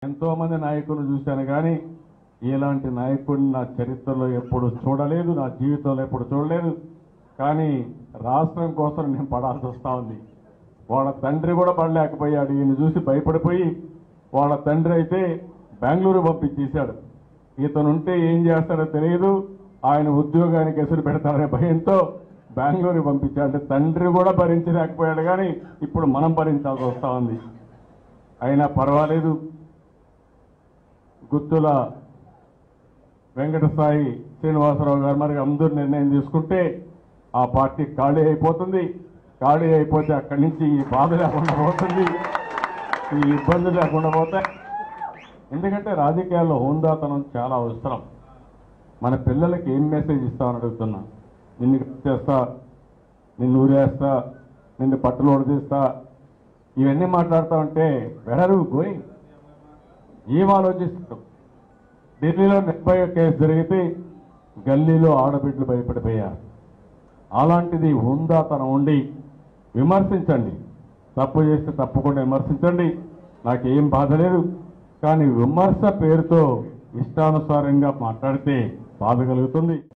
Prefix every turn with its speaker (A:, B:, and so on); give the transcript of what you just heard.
A: ఎంతో మంది నాయకులను చూశాను కానీ ఇలాంటి నాయకుడిని నా చరిత్రలో ఎప్పుడు చూడలేదు నా జీవితంలో ఎప్పుడు చూడలేదు కానీ రాష్ట్రం కోసం నేను పడాల్సి వస్తా ఉంది వాళ్ళ తండ్రి కూడా పడలేకపోయాడు ఈయన చూసి భయపడిపోయి వాళ్ళ తండ్రి అయితే బెంగళూరు పంపించేశాడు ఇతను ఉంటే ఏం చేస్తాడో తెలియదు ఆయన ఉద్యోగానికి ఎసురు పెడతారనే భయంతో బెంగళూరు పంపించాడు అంటే తండ్రి కూడా భరించలేకపోయాడు కానీ ఇప్పుడు మనం భరించాల్సి వస్తా ఉంది అయినా పర్వాలేదు గుత్తుల వెంకటసాయి శ్రీనివాసరావు గారు మరి అందరూ నిర్ణయం తీసుకుంటే ఆ పార్టీ ఖాళీ అయిపోతుంది ఖాళీ అయిపోతే అక్కడి నుంచి ఈ బాధ లేకుండా పోతుంది ఈ ఇబ్బందులు లేకుండా పోతాయి ఎందుకంటే రాజకీయాల్లో హోందాతనం చాలా అవసరం మన పిల్లలకి ఏం మెసేజ్ ఇస్తామని అడుగుతున్నా నిన్ను చేస్తా నిన్ను ఊరేస్తా నిన్ను పట్టులోడు తీస్తా ఇవన్నీ మాట్లాడుతా ఉంటే వెడరు గోయింగ్ ఏం ఆలోచిస్తాం ఢిల్లీలో నిర్భయ కేసు జరిగితే గల్లీలో ఆడబిడ్డలు భయపడిపోయారు అలాంటిది హుందాతనం ఉండి విమర్శించండి తప్పు చేస్తే తప్పకుండా విమర్శించండి నాకేం బాధ లేదు కానీ విమర్శ పేరుతో ఇష్టానుసారంగా మాట్లాడితే బాధ కలుగుతుంది